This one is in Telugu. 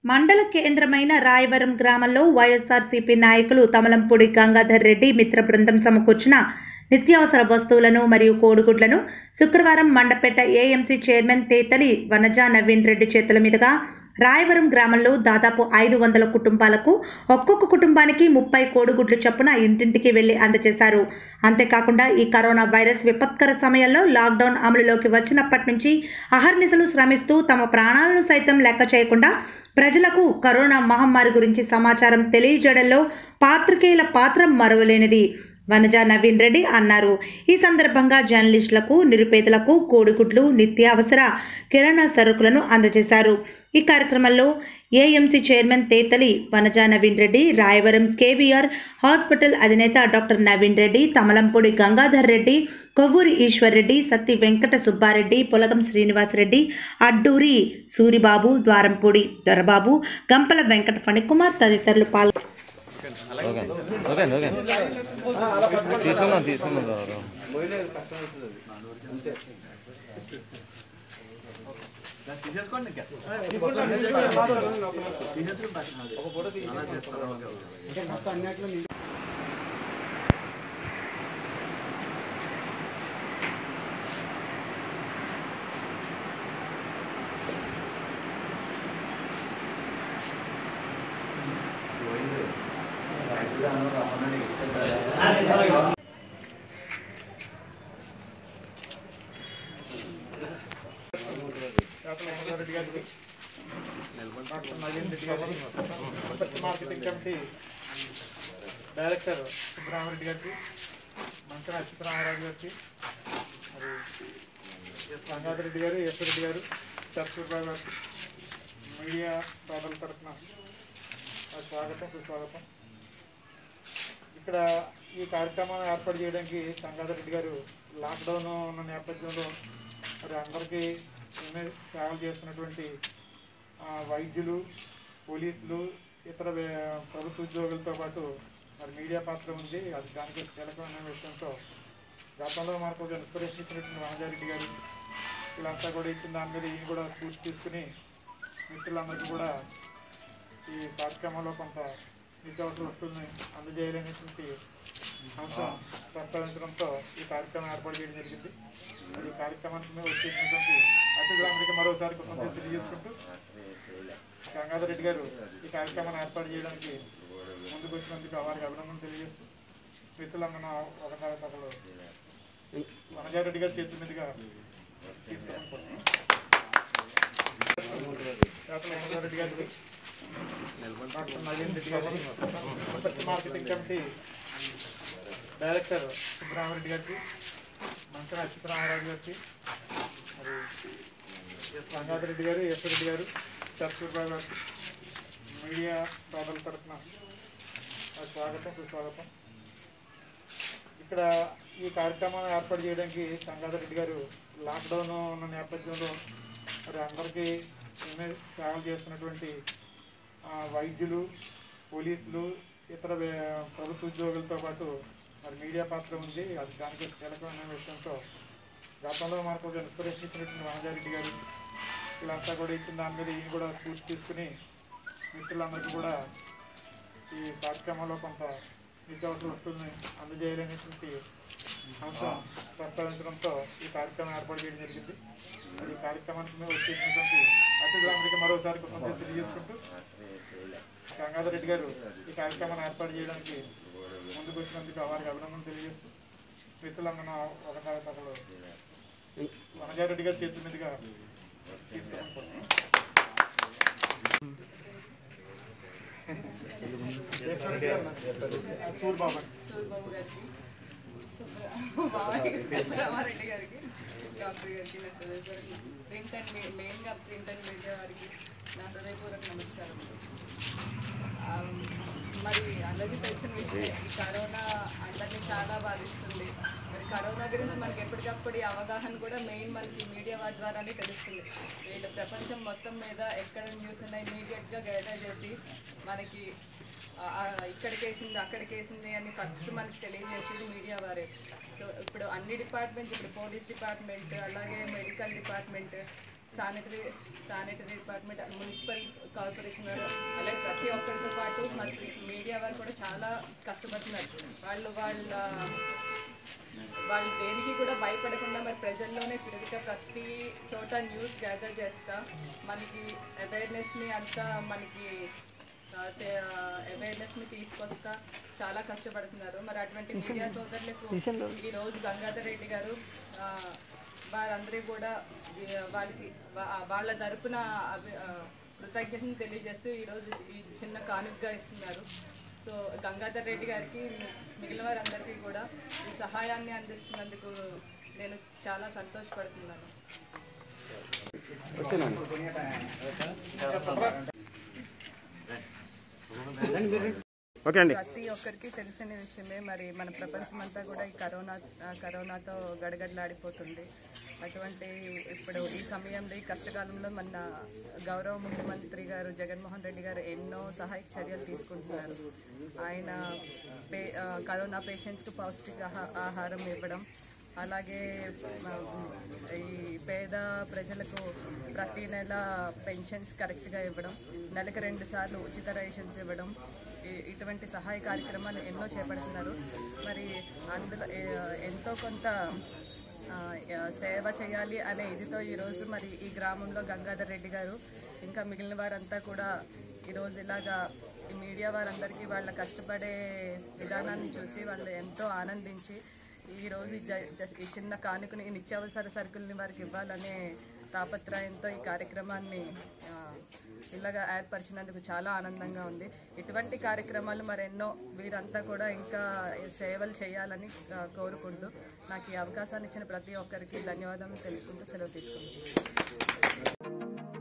మండల కేంద్రమైన రాయవరం గ్రామంలో వైఎస్ఆర్సీపీ నాయకులు తమలంపూడి గంగాధర్ రెడ్డి మిత్ర బృందం సమకూర్చిన నిత్యావసర వస్తువులను మరియు కోడిగుడ్లను శుక్రవారం మండపేట ఏఎంసీ చైర్మన్ తేతలి వనజా నవీన్ రెడ్డి చేతుల మీదుగా రాయవరం గ్రామంలో దాదాపు ఐదు వందల కుటుంబాలకు ఒక్కొక్క కుటుంబానికి ముప్పై కోడిగుడ్లు చొప్పున ఇంటింటికి వెళ్లి అందజేశారు అంతేకాకుండా ఈ కరోనా వైరస్ విపత్కర సమయంలో లాక్డౌన్ అమలులోకి వచ్చినప్పటి నుంచి అహర్నిశలు శ్రమిస్తూ తమ ప్రాణాలను సైతం లెక్క చేయకుండా ప్రజలకు కరోనా మహమ్మారి గురించి సమాచారం తెలియజేయడంలో పాత్రికేయుల పాత్ర మరువలేనిది వనజా నవీన్ రెడ్డి అన్నారు ఈ సందర్భంగా జర్నలిస్టులకు నిరుపేదలకు కోడిగుడ్లు నిత్యావసర కిరాణా సరుకులను అందజేశారు ఈ కార్యక్రమంలో AMC chairman Tetali Vanaja Naveen Reddy Rayavaram KVR hospital అధినేత డాక్టర్ నవీన్ రెడ్డి తమలంపూడి గంగాధర్ రెడ్డి కొవ్వూరి ఈశ్వర్ రెడ్డి సత్తి వెంకట సుబ్బారెడ్డి పొలగం శ్రీనివాసరెడ్డి అడ్డూరి సూరిబాబు ద్వారంపూడి దొరబాబు గంపల వెంకట ఫణికుమార్ తదితరులు పాల్గొన్నారు ఓకే ఓకే ఓకే తీసుకుందాం తీసుకుందాం తర్వాత డాక్టర్ నవీన్ రెడ్డి గారికి అంతర్జాతీయ మార్కెటింగ్ కమిటీ డైరెక్టర్ సుబ్రహ్మరెడ్డి గారికి మంచన అచ్యుతరామరాజు గారికి మరి ఎస్ గంగాధర్ రెడ్డి గారు ఎస్ రెడ్డి గారు చర్చూర్బాబు గారికి మీడియా సోదరుల తరఫున ఆ స్వాగతం సుస్వాగతం ఇక్కడ ఈ కార్యక్రమాన్ని ఏర్పాటు చేయడానికి గంగాధర్ రెడ్డి గారు లాక్డౌన్ ఉన్న నేపథ్యంలో మరి అందరికీ ఎన్నో సేవలు చేస్తున్నటువంటి ఆ, వైద్యులు పోలీసులు ఇతర వే- ప్రభుత్వ ఉద్యోగులతో పాటు మరి మీడియా పాత్ర ఉంది అది దానికి కీలకమైన విషయంతో గతంలో మనకు ఒక ఇన్స్పిరేషన్ ఇచ్చినటువంటి వనజారెడ్డి గారు వీళ్ళంతా కూడా ఇచ్చిన దాని మీద ఈయన కూడా స్ఫూర్తి తీసుకుని మిత్రులందరికీ కూడా ఈ కార్యక్రమంలో కొంత నిత్యావసర వస్తువుల్ని అందజేయాలనేటువంటి అంశం ప్రస్తావించడంతో ఈ కార్యక్రమం ఏర్పాటు చేయడం జరిగింది మరి ఈ కార్యక్రమానికి మేము వచ్చేసినటువంటి అతిథులందరికీ మరోసారి కృతజ్ఞతలు తెలియజేసుకుంటూ గంగాధర్ రెడ్డి గారు ఈ కార్యక్రమాన్ని ఏర్పాటు చేయడానికి ముందుకు వచ్చినందుకు వారికి అభినందనలు తెలియజేస్తూ మిత్రులందరూ ఒక ఒకరు వనజారెడ్డి గారి చేతుల మీదుగా తీసుకుంటున్నాం డాక్టర్ వనజారెడ్డి గారికి డాక్టర్ నవీన్ రెడ్డి గారికి అంతర్జాతీయ మార్కెటింగ్ కమిటీ డైరెక్టర్ సుబ్రహ్మరెడ్డి గారికి మంచన అచ్యుతరామరాజు గారికి మరి ఎస్ గంగాధర్ రెడ్డి గారు ఎస్ రెడ్డి గారు చర్చూర్బాబు గారికి మీడియా సోదరుల తరఫున ఆ స్వాగతం సుస్వాగతం ఇక్కడ ఈ కార్యక్రమాన్ని ఏర్పాటు చేయడానికి గంగాధర్ రెడ్డి గారు లాక్డౌన్ ఉన్న నేపథ్యంలో మరి అందరికీ ఎన్నో సేవలు చేస్తున్నటువంటి ఆ, వైద్యులు పోలీసులు ఇతర వే- ప్రభుత్వ ఉద్యోగులతో పాటు మరి మీడియా పాత్ర ఉంది అది దానికి కీలకమైన విషయంతో గతంలో మనకు ఒక ఇన్స్పిరేషన్ ఇచ్చినటువంటి వనజారెడ్డి గారు వీళ్ళంతా కూడా ఇచ్చిన దాని మీద ఈయన కూడా స్ఫూర్తి తీసుకుని మిత్రులందరికీ కూడా ఈ కార్యక్రమంలో కొంత నిత్యావసర వస్తువుల్ని అందజేయాలనేటువంటి అంశం ప్రస్తావించడంతో ఈ కార్యక్రమం ఏర్పాటు చేయడం జరిగింది మరి ఈ కార్యక్రమానికి మేము వచ్చేసినటువంటి అతిథులందరికీ మరోసారి కృతజ్ఞతలు తెలియజేసుకుంటూ గంగాధర్ రెడ్డి గారు ఈ కార్యక్రమాన్ని ఏర్పాటు చేయడానికి ముందుకు వచ్చినందుకు వారికి అభినందనలు తెలియజేస్తూ మిత్రులందరూ ఒక ఒకరు వనజారెడ్డి గారి చేతుల మీదుగా తీసుకుంటున్నాం సూర్బాబు సూర్బాబు గారికి సుబ్రహ్మారెడ్డి గారికి డాక్టర్ గారికి నా హృదయపూర్వక ప్రింట్ అండ్ మీ- మెయిన్గా ప్రింట్ అండ్ మీడియా వారికి నా హృదయపూర్వక నమస్కారం ఆ, మరి అందరికీ తెలిసిన విషయమే ఈ కరోనా అందరినీ చాలా బాధిస్తుంది మరి కరోనా గురించి మనకి ఎప్పటికప్పుడు ఈ అవగాహన కూడా మెయిన్ మనకి మీడియా వారి ద్వారానే తెలుస్తుంది వీళ్ళు ప్రపంచం మొత్తం మీద ఎక్కడ న్యూస్ ఉన్నాయి ఇమీడియట్గా గైడర్ చేసి మనకి ఆ, ఆ, ఇక్కడికి వేసింది అక్కడికి వేసింది అని ఫస్ట్ మనకి తెలియజేసేది మీడియా వారే సో ఇప్పుడు అన్ని డిపార్ట్మెంట్స్ ఇప్పుడు పోలీస్ డిపార్ట్మెంట్ అలాగే medical department sanitary sanitary department municipal corporation వారు అలాగే ప్రతి ఒక్కరితో పాటు మరి మీడియా వారు కూడా చాలా కష్టపడుతున్నారు వాళ్ళు వాళ్ళ వాళ్ళు దేనికి కూడా భయపడకుండా మరి ప్రజల్లోనే తిరుగుతా ప్రతి చోట న్యూస్ గ్యాదర్ చేస్తా మనకి అవేర్నెస్ని అంతా మనకి అవేర్నెస్ని తీసుకొస్తా చాలా కష్టపడుతున్నారు మరి అటువంటి మీడియా సోదరులకు ఈ రోజు గంగాధర్ రెడ్డి గారు ఆ, వారందరూ కూడా ఈ, వాళ్ళకి వా- వాళ్ళ తరపున అభి- ఆ, కృతజ్ఞతను తెలియజేస్తూ ఈరోజు ఈ చిన్న కానుకగా ఇస్తున్నారు సో గంగాధర్ రెడ్డి గారికి మి- మిగిలిన వారందరికీ కూడా ఈ సహాయాన్ని అందిస్తున్నందుకు నేను చాలా సంతోషపడుతున్నాను ఓకే అండి ప్రతి ఒక్కరికి తెలిసిన విషయమే మరి మన ప్రపంచం అంతా కూడా ఈ కరోనా ఆ, కరోనాతో గడగడలాడిపోతుంది అటువంటి ఇప్పుడు ఈ సమయంలో ఈ కష్టకాలంలో మన గౌరవ ముఖ్యమంత్రి గారు జగన్మోహన్ రెడ్డి గారు ఎన్నో సహాయక చర్యలు తీసుకుంటున్నారు ఆయన పే ఆ, కరోనా పేషెంట్స్కి పౌష్టిక ఆహా- ఆహారం ఇవ్వడం అలాగే ఆ, ఈ పేద ప్రజలకు ప్రతి నెల పెన్షన్స్ కరెక్ట్గా ఇవ్వడం నెలకు రెండు సార్లు ఉచిత రేషన్స్ ఇవ్వడం ఈ- ఇటువంటి సహాయ కార్యక్రమాలు ఎన్నో చేపడుతున్నారు మరి అందులో ఏ- ఎంతో కొంత ఆ, ఆ, సేవ చేయాలి అనే ఇదితో ఈరోజు మరి ఈ గ్రామంలో గంగాధర్ రెడ్డి గారు ఇంకా మిగిలిన వారంతా కూడా ఈరోజు ఇలాగా ఈ మీడియా వారందరికీ వాళ్ళ కష్టపడే విధానాన్ని చూసి వాళ్ళు ఎంతో ఆనందించి ఈరోజు ఈ జ- జ- ఈ చిన్న కానుకని ఈ నిత్యావసర సరుకుల్ని వారికి ఇవ్వాలనే తాపత్రయంతో ఈ కార్యక్రమాన్ని ఆ, ఇలాగా ఏర్పరిచినందుకు చాలా ఆనందంగా ఉంది ఇటువంటి కార్యక్రమాలు మరెన్నో వీరంతా కూడా ఇంకా సేవలు చేయాలని ఆ, కోరుకుంటూ నాకు ఈ అవకాశాన్ని ఇచ్చిన ప్రతి ఒక్కరికి ధన్యవాదాలు తెలుపుకుంటూ సెలవు తీసుకుంటున్నాను